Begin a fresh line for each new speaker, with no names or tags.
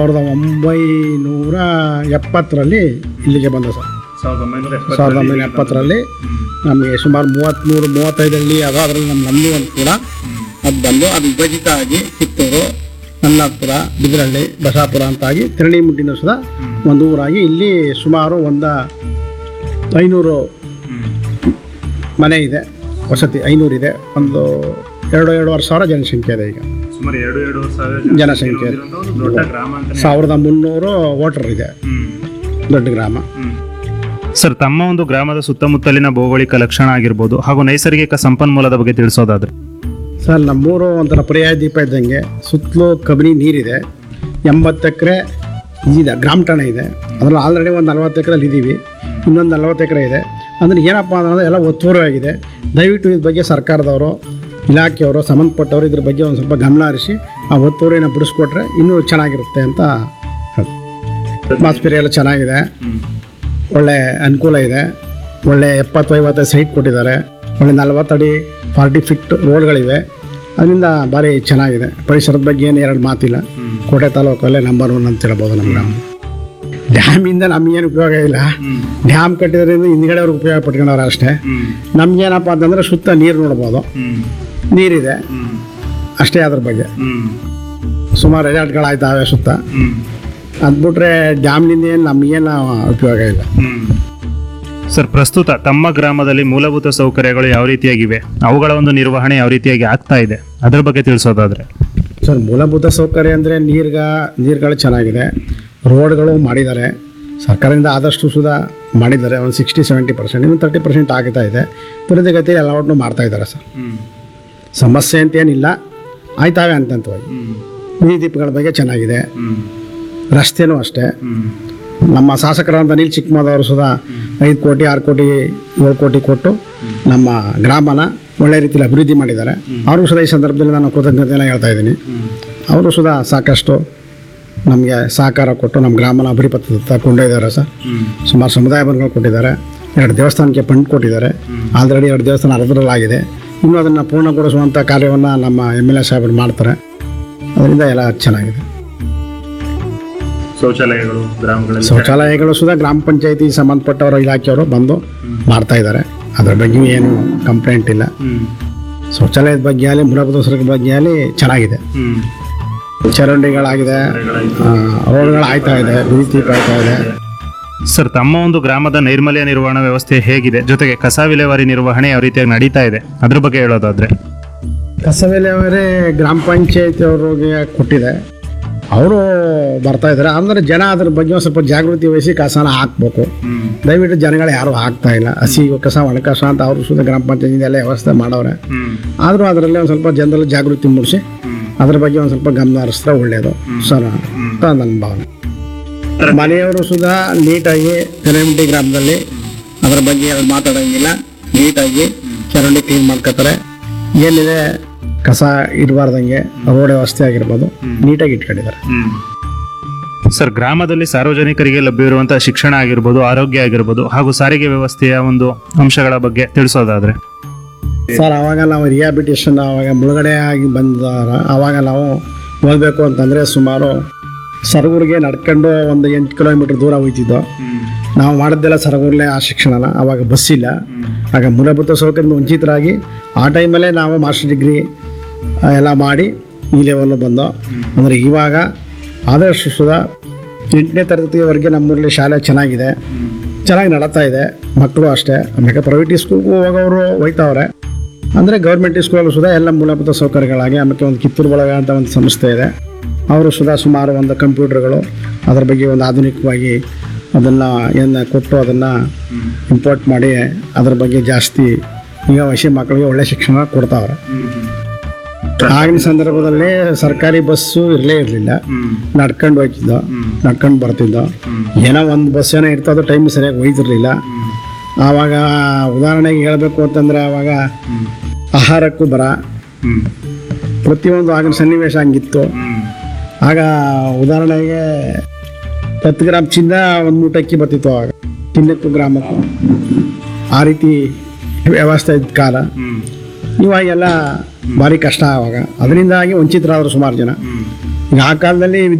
ಸಾವಿರದ ಒಂಬೈನೂರ ಎಪ್ಪತ್ತರಲ್ಲಿ ಇಲ್ಲಿಗೆ ಬಂದ ಸರ್
ಸಾವಿರದ ಒಂಬೈನೂರ
ಸಾವಿರದ ಒಂಬೈನೂರ ಎಪ್ಪತ್ತರಲ್ಲಿ ನಮಗೆ ಸುಮಾರು ಮೂವತ್ತ್ಮೂರು ಮೂವತ್ತೈದು ಹಳ್ಳಿ ಅದ ಅದರಲ್ಲಿ ನಮ್ಮ ನಮ್ಮದು ಒಂದು ಕೂಡ ಅದು ಬಂದು ಅದು ವಿಭಜಿತ ಆಗಿ ಕಿತ್ತೂರು ನನ್ನಾಪುರ ಬಿದರಳ್ಳಿ ಬಸಾಪುರ ಅಂತಾಗಿ ತಿರಳಿಮುಟ್ಟಿನ ಸುದ ಒಂದು ಊರಾಗಿ ಇಲ್ಲಿ ಸುಮಾರು ಒಂದು ಐನೂರು ಮನೆ ಇದೆ ವಸತಿ ಐನೂರಿದೆ ಒಂದು ಎರಡು ಎರಡೂವರೆ ಸಾವಿರ ಜನಸಂಖ್ಯೆ ಇದೆ ಈಗ
ಸುಮಾರು ಎರಡು ಎರಡು ಸಾವಿರ
ಜನಸಂಖ್ಯೆ ಇದೆ.
ಇರುವಂತ ಒಂದು ದೊಡ್ಡ ಗ್ರಾಮ ಅಂತಾನೆ
ಸಾವಿರದ ಮುನ್ನೂರು ವೋಟರ್ ಇದೆ
ಹ್ಮ್.
ದೊಡ್ಡ ಗ್ರಾಮ
ಹ್ಮ್. ಸರ್ ತಮ್ಮ ಒಂದು ಗ್ರಾಮದ ಸುತ್ತಮುತ್ತಲಿನ ಭೌಗೋಳಿಕ ಲಕ್ಷಣ ಆಗಿರ್ಬೋದು ಹಾಗೂ ನೈಸರ್ಗಿಕ ಸಂಪನ್ಮೂಲದ ಬಗ್ಗೆ ತಿಳಿಸೋದಾದ್ರೆ
ಸರ್ ನಮ್ಮೂರು ಒಂಥರ ಪರ್ಯಾಯ ದೀಪ ಇದ್ದಂಗೆ ಸುತ್ತಲೂ ಕಬಿನಿ ನೀರಿದೆ ಎಂಬತ್ತು ಎಕರೆ ಇದೆ ಗ್ರಾಮ ಠಾಣೆ ಇದೆ ಅದರಲ್ಲಿ ಆಲ್ರೆಡಿ ಒಂದು ನಲ್ವತ್ತು ಎಕರೆಲ್ಲಿ ಇದ್ದೀವಿ ಇನ್ನೊಂದು ನಲ್ವತ್ತು ಎಕರೆ ಇದೆ ಅಂದರೆ ಏನಪ್ಪ ಅಂದ್ರೆ ಎಲ್ಲ ಒತ್ತುವರಿ ಆಗಿದೆ ದಯವಿಟ್ಟು ಇದ್ರ ಬಗ್ಗೆ ಸರ್ಕಾರದವರು ಇಲಾಖೆಯವರು ಸಂಬಂಧಪಟ್ಟವರು ಇದ್ರ ಬಗ್ಗೆ ಒಂದು ಸ್ವಲ್ಪ ಗಮನ ಹರಿಸಿ ಆ ಒತ್ತುವರಿನ ಬಿಡಿಸ್ಕೊಟ್ರೆ ಇನ್ನೂ ಚೆನ್ನಾಗಿರುತ್ತೆ ಅಂತ ಅಟ್ಮಾಸ್ಫಿಯರ್ ಎಲ್ಲ ಚೆನ್ನಾಗಿದೆ ಒಳ್ಳೆ ಅನುಕೂಲ ಇದೆ ಒಳ್ಳೆ ಎಪ್ಪತ್ತು ಐವತ್ತು ಸೈಟ್ ಕೊಟ್ಟಿದ್ದಾರೆ ಒಳ್ಳೆ ನಲ್ವತ್ತಡಿ ಫಾರ್ಟಿ ಫಿಟ್ ರೋಡ್ಗಳಿವೆ ಅದರಿಂದ ಭಾರಿ ಚೆನ್ನಾಗಿದೆ ಪರಿಸರದ ಬಗ್ಗೆ ಏನು ಎರಡು ಮಾತಿಲ್ಲ ಕೋಟೆ ತಾಲೂಕಲ್ಲೇ ನಂಬರ್ ಒನ್ ಅಂತ ಹೇಳ್ಬೋದು ನಮ್ಮ ಗ್ರಾಮ ಡ್ಯಾಮಿಂದ ನಮಗೇನು ಉಪಯೋಗ ಇಲ್ಲ ಡ್ಯಾಮ್ ಕಟ್ಟಿದ್ರಿಂದ ಹಿಂದ್ಗಡೆ ಅವ್ರಿಗೆ ಉಪಯೋಗ ಪಟ್ಕೊಂಡವ್ರೆ ಅಷ್ಟೇ ನಮ್ಗೇನಪ್ಪ ಅಂತಂದರೆ ಸುತ್ತ ನೀರು ನೋಡ್ಬೋದು ನೀರಿದೆ ಅಷ್ಟೇ ಅದ್ರ ಬಗ್ಗೆ ಸುಮಾರು ರೆಸಾರ್ಟ್ಗಳಾಯ್ತಾವೆ ಸುತ್ತ ಅದು ಬಿಟ್ರೆ ಡ್ಯಾಮ್ನಿಂದ ಏನು ನಮಗೇನು ಉಪಯೋಗ ಇಲ್ಲ
ಸರ್ ಪ್ರಸ್ತುತ ತಮ್ಮ ಗ್ರಾಮದಲ್ಲಿ ಮೂಲಭೂತ ಸೌಕರ್ಯಗಳು ಯಾವ ರೀತಿಯಾಗಿವೆ ಅವುಗಳ ಒಂದು ನಿರ್ವಹಣೆ ಯಾವ ರೀತಿಯಾಗಿ ಆಗ್ತಾ ಇದೆ ಅದ್ರ ಬಗ್ಗೆ ತಿಳಿಸೋದಾದ್ರೆ
ಸರ್ ಮೂಲಭೂತ ಸೌಕರ್ಯ ಅಂದರೆ ನೀರ್ಗ ನೀರುಗಳು ಚೆನ್ನಾಗಿದೆ ರೋಡ್ಗಳು ಮಾಡಿದ್ದಾರೆ ಸರ್ಕಾರದಿಂದ ಆದಷ್ಟು ಸುಧಾ ಮಾಡಿದ್ದಾರೆ ಒಂದು ಸಿಕ್ಸ್ಟಿ ಸೆವೆಂಟಿ ಪರ್ಸೆಂಟ್ ಇನ್ನು ತರ್ಟಿ ಪರ್ಸೆಂಟ್ ಆಗ್ತಾ ಇದೆ ತ್ವರಿತಗತಿ ಎಲ್ಲವನ್ನೂ ಮಾಡ್ತಾ ಇದ್ದಾರೆ ಸರ್ ಸಮಸ್ಯೆ ಅಂತ ಏನಿಲ್ಲ ಆಯ್ತಾವೆ ಅಂತಂತವಾಗಿ ಬೀದಿ ದೀಪಗಳ ಬಗ್ಗೆ ಚೆನ್ನಾಗಿದೆ ರಸ್ತೆನೂ ಅಷ್ಟೇ ನಮ್ಮ ಶಾಸಕರಾದ ಅನಿಲ್ ಚಿಕ್ಕಮದವರು ಸುಧಾ ಐದು ಕೋಟಿ ಆರು ಕೋಟಿ ಏಳು ಕೋಟಿ ಕೊಟ್ಟು ನಮ್ಮ ಗ್ರಾಮನ ಒಳ್ಳೆ ರೀತಿಯಲ್ಲಿ ಅಭಿವೃದ್ಧಿ ಮಾಡಿದ್ದಾರೆ ಅವರು ಸುಧಾ ಈ ಸಂದರ್ಭದಲ್ಲಿ ನಾನು ಕೃತಜ್ಞತೆಯನ್ನು ಹೇಳ್ತಾ ಇದ್ದೀನಿ ಅವರು ಸುಧಾ ಸಾಕಷ್ಟು ನಮಗೆ ಸಹಕಾರ ಕೊಟ್ಟು ನಮ್ಮ ಗ್ರಾಮನ ಅಭಿವೃದ್ಧಿ ಕೊಂಡೊಯ್ದಾರೆ ಸರ್ ಸುಮಾರು ಸಮುದಾಯ ಭವನಗಳು ಕೊಟ್ಟಿದ್ದಾರೆ ಎರಡು ದೇವಸ್ಥಾನಕ್ಕೆ ಫಂಡ್ ಕೊಟ್ಟಿದ್ದಾರೆ ಆಲ್ರೆಡಿ ಎರಡು ದೇವಸ್ಥಾನ ಅರ್ಧದಲ್ಲಾಗಿದೆ ಇನ್ನೂ ಅದನ್ನು ಪೂರ್ಣಗೊಳಿಸುವಂಥ ಕಾರ್ಯವನ್ನು ನಮ್ಮ ಎಮ್ ಎಲ್ ಎ ಸಾಹೇಬರು ಮಾಡ್ತಾರೆ ಅದರಿಂದ ಎಲ್ಲ ಚೆನ್ನಾಗಿದೆ
ಶೌಚಾಲಯಗಳು ಗ್ರಾಮಗಳಲ್ಲಿ
ಶೌಚಾಲಯಗಳು ಸುಧಾ ಗ್ರಾಮ ಪಂಚಾಯತಿ ಸಂಬಂಧಪಟ್ಟವರ ಇಲಾಖೆಯವರು ಬಂದು ಮಾಡ್ತಾ ಇದ್ದಾರೆ ಅದ್ರ ಬಗ್ಗೆ ಏನು ಕಂಪ್ಲೇಂಟ್ ಇಲ್ಲ ಶೌಚಾಲಯದ ಬಗ್ಗೆ ಆಗಲಿ ಮೂಲಭೂತ ಸರಕು ಬಗ್ಗೆ ಆಗಲಿ ಚೆನ್ನಾಗಿದೆ ಚರಂಡಿಗಳಾಗಿದೆ ಆ, ರೋಡ್ಗಳು ಆಯ್ತಾ ಇದೆ ಬೀದಿ ದೀಪ ಆಯ್ತಾ ಇದೆ
ಸರ್ ತಮ್ಮ ಒಂದು ಗ್ರಾಮದ ನೈರ್ಮಲ್ಯ ನಿರ್ವಹಣಾ ವ್ಯವಸ್ಥೆ ಹೇಗಿದೆ ಜೊತೆಗೆ ಕಸ ವಿಲೇವಾರಿ ನಿರ್ವಹಣೆ ಯಾವ ರೀತಿಯಾಗಿ ನಡೀತಾ ಇದೆ ಅದ್ರ ಬಗ್ಗೆ ಹೇಳೋದಾದ್ರೆ
ಕಸ ವಿಲೇವಾರಿ ಗ್ರಾಮ ಪಂಚಾಯತಿ ಅವ್ರಿಗೆ ಕೊಟ್ಟಿದೆ ಅವರು ಬರ್ತಾ ಇದ್ದಾರೆ ಅಂದರೆ ಜನ ಅದ್ರ ಬಗ್ಗೆ ಒಂದು ಸ್ವಲ್ಪ ಜಾಗೃತಿ ವಹಿಸಿ ಕಸನ ಹಾಕ್ಬೇಕು ದಯವಿಟ್ಟು ಜನಗಳು ಯಾರು ಹಾಕ್ತಾ ಇಲ್ಲ ಹಸಿ ಕಸ ಒಣ ಕಸ ಅಂತ ಅವರು ಸುದ ಗ್ರಾಮ ಪಂಚಾಯತಿಯಿಂದ ಎಲ್ಲ ವ್ಯವಸ್ಥೆ ಮಾಡವ್ರೆ ಆದರೂ ಅದರಲ್ಲಿ ಒಂದು ಸ್ವಲ್ಪ ಜನರಲ್ಲಿ ಜಾಗೃತಿ ಮೂಡಿಸಿ ಅದ್ರ ಬಗ್ಗೆ ಒಂದು ಸ್ವಲ್ಪ ಗಮನ ಹರಿಸಿದ್ರೆ ಒಳ್ಳೆಯದು ಸರ್ ಅಂತ ನನ್ನ ಭಾವನೆ ಮನೆಯವರು ಸುಧಾ ನೀಟಾಗಿ ತೆರೆಮುಟ್ಟಿ ಗ್ರಾಮದಲ್ಲಿ ಅದರ ಬಗ್ಗೆ ಯಾರು ಮಾತಾಡೋಂಗಿಲ್ಲ ನೀಟಾಗಿ ಚರಂಡಿ ಕ್ಲೀನ್ ಮಾಡ್ಕೋತಾರೆ ಏನಿದೆ ಕಸ ಇರಬಾರ್ದಂಗೆ ರೋಡ್ ವ್ಯವಸ್ಥೆ ಆಗಿರ್ಬೋದು ನೀಟಾಗಿ ಇಟ್ಕೊಂಡಿದ್ದಾರೆ
ಸರ್ ಗ್ರಾಮದಲ್ಲಿ ಸಾರ್ವಜನಿಕರಿಗೆ ಲಭ್ಯವಿರುವಂತಹ ಶಿಕ್ಷಣ ಆಗಿರ್ಬೋದು ಆರೋಗ್ಯ ಆಗಿರ್ಬೋದು ಹಾಗೂ ಸಾರಿಗೆ ವ್ಯವಸ್ಥೆಯ ಒಂದು ಅಂಶಗಳ ಬಗ್ಗೆ ತಿಳಿಸೋದಾದ್ರೆ
ಸರ್ ಆವಾಗ ನಾವು ರಿಹಾಬಿಟೇಷನ್ ಆವಾಗ ಮುಳುಗಡೆ ಆಗಿ ಬಂದಾರ ಆವಾಗ ನಾವು ಹೋಗ್ಬೇಕು ಅಂತಂದರೆ ಸುಮಾರು ಸರಗೂರಿಗೆ ನಡ್ಕೊಂಡು ಒಂದು ಎಂಟು ಕಿಲೋಮೀಟ್ರ್ ದೂರ ಹೋಗ್ತಿದ್ದೋ ನಾವು ಮಾಡಿದ್ದೆಲ್ಲ ಸರಗೂರಲ್ಲೇ ಆ ಶಿಕ್ಷಣನ ಆವಾಗ ಬಸ್ ಇಲ್ಲ ಆಗ ಮೂಲಭೂತ ಸೌಕರ್ಯದಿಂದ ವಂಚಿತರಾಗಿ ಆ ಟೈಮಲ್ಲೇ ನಾವು ಮಾಸ್ಟರ್ ಡಿಗ್ರಿ ಆ, ಎಲ್ಲ ಮಾಡಿ ಈ ಲೆವೆಲ್ಲು ಬಂದೋ ಅಂದರೆ ಇವಾಗ ಆದಷ್ಟು ಸುಧಾ ಎಂಟನೇ ತರಗತಿಯವರೆಗೆ ನಮ್ಮೂರಲ್ಲಿ ಶಾಲೆ ಚೆನ್ನಾಗಿದೆ ಚೆನ್ನಾಗಿ ನಡೀತಾ ಇದೆ ಮಕ್ಕಳು ಅಷ್ಟೇ ಆಮೇಲೆ ಪ್ರೈವೇಟ್ ಸ್ಕೂಲ್ಗೂ ಹೋಗೋರು ಹೋಯ್ತಾವ್ರೆ ಅಂದರೆ ಗೌರ್ಮೆಂಟ್ ಸ್ಕೂಲಲ್ಲೂ ಸುಧಾ ಎಲ್ಲ ಮೂಲಭೂತ ಸೌಕರ್ಯಗಳಾಗಿ ಆಮೇಲೆ ಒಂದು ಕಿತ್ತೂರು ಬಳಗ ಅಂತ ಒಂದು ಸಂಸ್ಥೆ ಇದೆ ಅವರು ಸುಧಾ ಸುಮಾರು ಒಂದು ಕಂಪ್ಯೂಟರ್ಗಳು ಅದರ ಬಗ್ಗೆ ಒಂದು ಆಧುನಿಕವಾಗಿ ಅದನ್ನು ಏನು ಕೊಟ್ಟು ಅದನ್ನು ಇಂಪೋರ್ಟ್ ಮಾಡಿ ಅದರ ಬಗ್ಗೆ ಜಾಸ್ತಿ ಈಗ ವಯಸ್ಸಿ ಮಕ್ಕಳಿಗೆ ಒಳ್ಳೆ ಶಿಕ್ಷಣ ಕೊಡ್ತಾವ್ರೆ ಆಗಿನ ಸಂದರ್ಭದಲ್ಲಿ ಸರ್ಕಾರಿ ಬಸ್ಸು ಇರಲೇ ಇರಲಿಲ್ಲ ನಡ್ಕೊಂಡು ಹೋಗ್ತಿದ್ದೋ ನಡ್ಕೊಂಡು ಬರ್ತಿದ್ದೋ ಏನೋ ಒಂದು ಬಸ್ ಏನೋ ಇರ್ತದೋ ಟೈಮ್ ಸರಿಯಾಗಿ ಒಯ್ತಿರ್ಲಿಲ್ಲ ಆವಾಗ ಉದಾಹರಣೆಗೆ ಹೇಳಬೇಕು ಅಂತಂದರೆ ಆವಾಗ ಆಹಾರಕ್ಕೂ ಬರ ಪ್ರತಿಯೊಂದು ಆಗಿನ ಸನ್ನಿವೇಶ ಹಂಗಿತ್ತು ಆಗ ಉದಾಹರಣೆಗೆ ಹತ್ತು ಗ್ರಾಮ್ ಚಿನ್ನ ಒಂದು ಮೂಟೆ ಅಕ್ಕಿ ಬರ್ತಿತ್ತು ಆವಾಗ ಚಿನ್ನಕ್ಕೂ ಗ್ರಾಮಕ್ಕೂ ಆ ರೀತಿ ವ್ಯವಸ್ಥೆ ಇದ್ದ ಕಾಲ ಇವಾಗೆಲ್ಲ ಭಾರಿ ಕಷ್ಟ ಆವಾಗ ಅದರಿಂದಾಗಿ ವಂಚಿತರಾದರು ಸುಮಾರು ಜನ ಈಗ ಆ ಕಾಲದಲ್ಲಿ